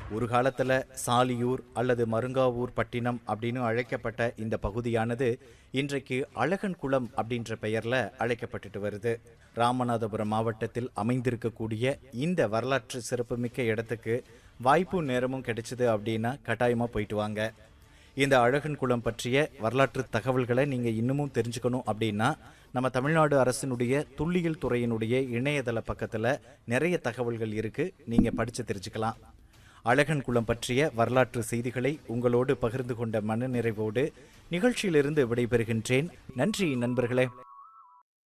ஒரு காலத்துல சாலியூர் அல்லது மருங்காவூர் பட்டினம் அப்படின்னு அழைக்கப்பட்ட இந்த பகுதியானது இன்றைக்கு அழகன் குளம் அப்படின்ற பெயர்ல அழைக்கப்பட்டுட்டு வருது ராமநாதபுரம் மாவட்டத்தில் அமைந்திருக்கக்கூடிய இந்த வரலாற்று சிறப்புமிக்க இடத்துக்கு வாய்ப்பு நேரமும் கிடைச்சது அப்படின்னா கட்டாயமா போயிட்டு வாங்க இந்த அழகன் குளம் பற்றிய வரலாற்று தகவல்களை நீங்க இன்னமும் தெரிஞ்சுக்கணும் அப்படின்னா நம்ம தமிழ்நாடு அரசினுடைய துல்லியல் துறையினுடைய இணையதள பக்கத்துல நிறைய தகவல்கள் இருக்கு நீங்க படிச்சு தெரிஞ்சுக்கலாம் அழகன் குளம் பற்றிய வரலாற்று செய்திகளை உங்களோடு பகிர்ந்து கொண்ட மனநிறைவோடு நிகழ்ச்சியிலிருந்து விடைபெறுகின்றேன் நன்றி நண்பர்களே